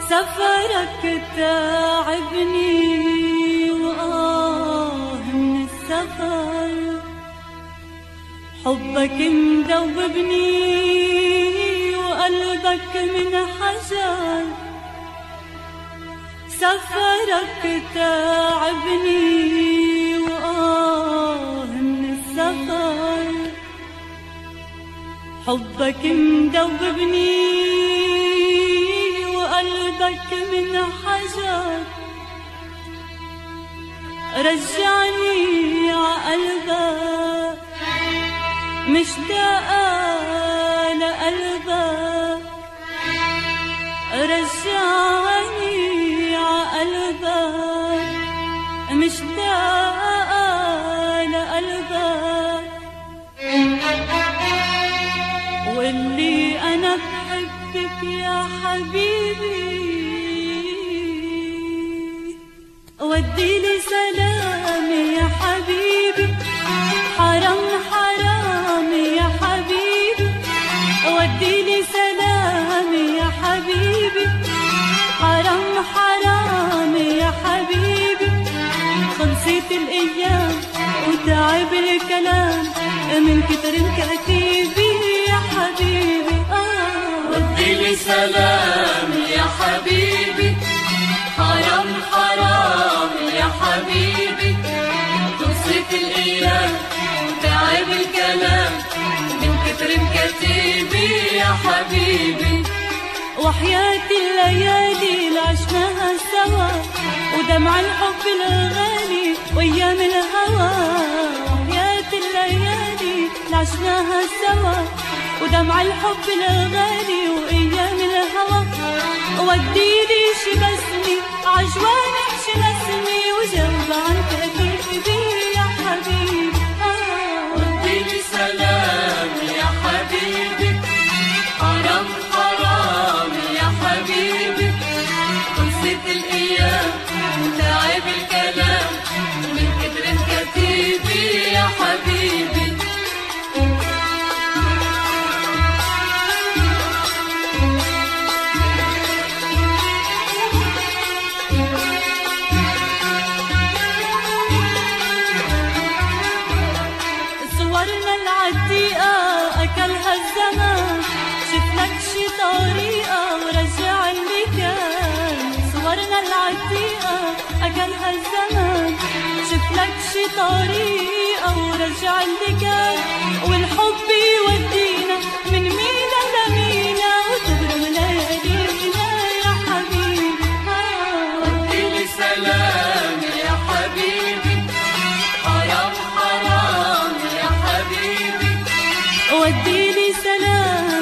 سفرك تعبني وآه من السفر حبك مدوبني وقلبك من حجر سفرك تعبني وآه من السفر حبك مدوبني وقلبك من حجر رجعني عقلبك مشتاقة لقلبك رجعني عقلبك مشتاقة لقلبك واللي أنا بحبك يا حبيبي ودي لي سلامي يا حبيبي حرام حرام يا حبيبي ودي لي سلامي يا حبيبي حرام حرام يا حبيبي خلصت الأيام وتعب الكلام من كتر الكتيبي يا حبيبي آه ودي لي سلام يا حبيبي حرام حرام يا حبيبي توصف الأيام تعب الكلام من كتر مكتبي يا حبيبي وحياة الليالي اللي عشناها سوا ودمع الحب الغالي وايام الهوى وحياة الليالي اللي عشناها سوا ودمع الحب الغالي وايام الهوى وديلي شي بسمي عجوانك شي نسمي وجنب عن كتفي يا حبيبي آه ودي لي سلام يا حبيبي حرام حرام يا حبيبي خلصت الأيام تعب الكلام من كتر كتيبي يا حبيبي صورنا العتيقة أكلها الزمان شفلك شي طريقة ورجع اللي كان صورنا العتيقة أكلها الزمان شفلك شي طريقة ورجع اللي كان والحب يودينا من مينا لمينا وتبرم ليالينا يا حبيبي آه. ودي لي سلام يا حبيبي حرام حرام يا حبيبي ودي لي سلام